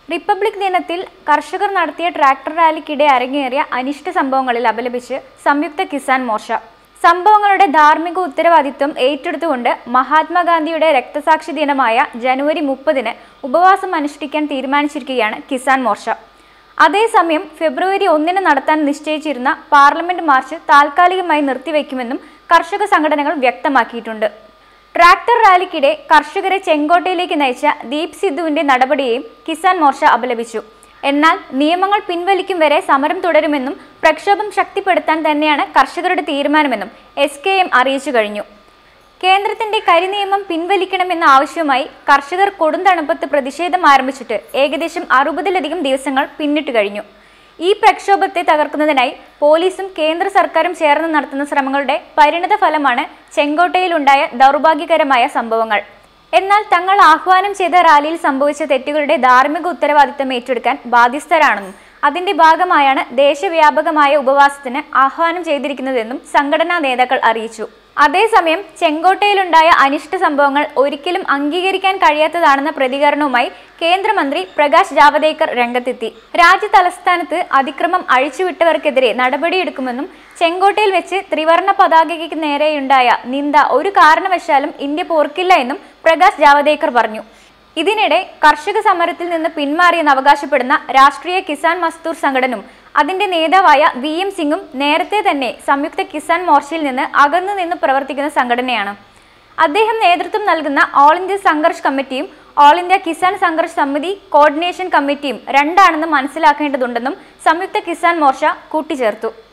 republic ദിനത്തിൽ കർഷകർ നടത്തിയ ട്രാക്ടർ റാലിക്കിടെ അരങ്ങേറിയ അനിഷ്ട സംഭവങ്ങളിൽ അപലപിച്ച് സംയുക്ത കിസാൻ മോർച്ച സംഭവങ്ങളുടെ ധാർമ്മിക ഉത്തരവാദിത്വം ഏറ്റെടുത്തുകൊണ്ട് മഹാത്മാഗാന്ധിയുടെ രക്തസാക്ഷി ദിനമായ ജനുവരി മുപ്പതിന് ഉപവാസം അനുഷ്ഠിക്കാൻ തീരുമാനിച്ചിരിക്കുകയാണ് കിസാൻ മോർച്ച അതേസമയം ഫെബ്രുവരി ഒന്നിന് നടത്താൻ നിശ്ചയിച്ചിരുന്ന പാർലമെന്റ് മാർച്ച് താൽക്കാലികമായി നിർത്തിവെക്കുമെന്നും കർഷക സംഘടനകൾ വ്യക്തമാക്കിയിട്ടുണ്ട് ട്രാക്ടർ റാലിക്കിടെ കർഷകരെ ചെങ്കോട്ടയിലേക്ക് നയിച്ച ദീപ് സിദ്ധുവിന്റെ നടപടിയെയും കിസാൻ മോർച്ച അപലപിച്ചു എന്നാൽ നിയമങ്ങൾ പിൻവലിക്കും വരെ സമരം തുടരുമെന്നും പ്രക്ഷോഭം ശക്തിപ്പെടുത്താൻ തന്നെയാണ് കർഷകരുടെ തീരുമാനമെന്നും എസ് കെ എം അറിയിച്ചു കഴിഞ്ഞു കേന്ദ്രത്തിന്റെ കരിനിയമം പിൻവലിക്കണമെന്ന ആവശ്യവുമായി കർഷകർ കൊടുന്തണുപ്പത്ത് പ്രതിഷേധം ആരംഭിച്ചിട്ട് ഏകദേശം അറുപതിലധികം ദിവസങ്ങൾ പിന്നിട്ട് കഴിഞ്ഞു ഈ പ്രക്ഷോഭത്തെ തകർക്കുന്നതിനായി പോലീസും കേന്ദ്ര സർക്കാരും ചേർന്ന് നടത്തുന്ന ശ്രമങ്ങളുടെ പരിണത ഫലമാണ് ചെങ്കോട്ടയിലുണ്ടായ ദൗർഭാഗ്യകരമായ സംഭവങ്ങൾ എന്നാൽ തങ്ങൾ ആഹ്വാനം ചെയ്ത റാലിയിൽ സംഭവിച്ച തെറ്റുകളുടെ ധാർമ്മിക ഉത്തരവാദിത്തം ഏറ്റെടുക്കാൻ ബാധ്യസ്ഥരാണെന്നും അതിന്റെ ഭാഗമായാണ് ദേശവ്യാപകമായ ഉപവാസത്തിന് ആഹ്വാനം ചെയ്തിരിക്കുന്നതെന്നും സംഘടനാ നേതാക്കൾ അറിയിച്ചു അതേസമയം ചെങ്കോട്ടയിലുണ്ടായ അനിഷ്ട സംഭവങ്ങൾ ഒരിക്കലും അംഗീകരിക്കാൻ കഴിയാത്തതാണെന്ന പ്രതികരണവുമായി കേന്ദ്രമന്ത്രി പ്രകാശ് ജാവദേക്കർ രംഗത്തെത്തി രാജ്യ തലസ്ഥാനത്ത് അതിക്രമം അഴിച്ചുവിട്ടവർക്കെതിരെ നടപടിയെടുക്കുമെന്നും ചെങ്കോട്ടയിൽ വെച്ച് ത്രിവർണ പതാകയ്ക്ക് നേരെയുണ്ടായ നിന്ദ ഒരു കാരണവശാലും ഇന്ത്യ പോർക്കില്ല എന്നും പ്രകാശ് ജാവദേക്കർ പറഞ്ഞു ഇതിനിടെ കർഷക സമരത്തിൽ നിന്ന് പിന്മാറിയെന്ന് അവകാശപ്പെടുന്ന രാഷ്ട്രീയ കിസാൻ മസ്ദൂർ സംഘടനും അതിന്റെ നേതാവായ വി എം സിംഗും നേരത്തെ തന്നെ സംയുക്ത കിസാൻ മോർച്ചയിൽ നിന്ന് അകന്നു നിന്ന് പ്രവർത്തിക്കുന്ന സംഘടനയാണ് അദ്ദേഹം നേതൃത്വം നൽകുന്ന ഓൾ ഇന്ത്യ സംഘർഷ് കമ്മിറ്റിയും ഓൾ ഇന്ത്യ കിസാൻ സംഘർഷ് സമിതി കോർഡിനേഷൻ കമ്മിറ്റിയും രണ്ടാണെന്ന് മനസ്സിലാക്കേണ്ടതുണ്ടെന്നും സംയുക്ത കിസാൻ മോർച്ച കൂട്ടിച്ചേർത്തു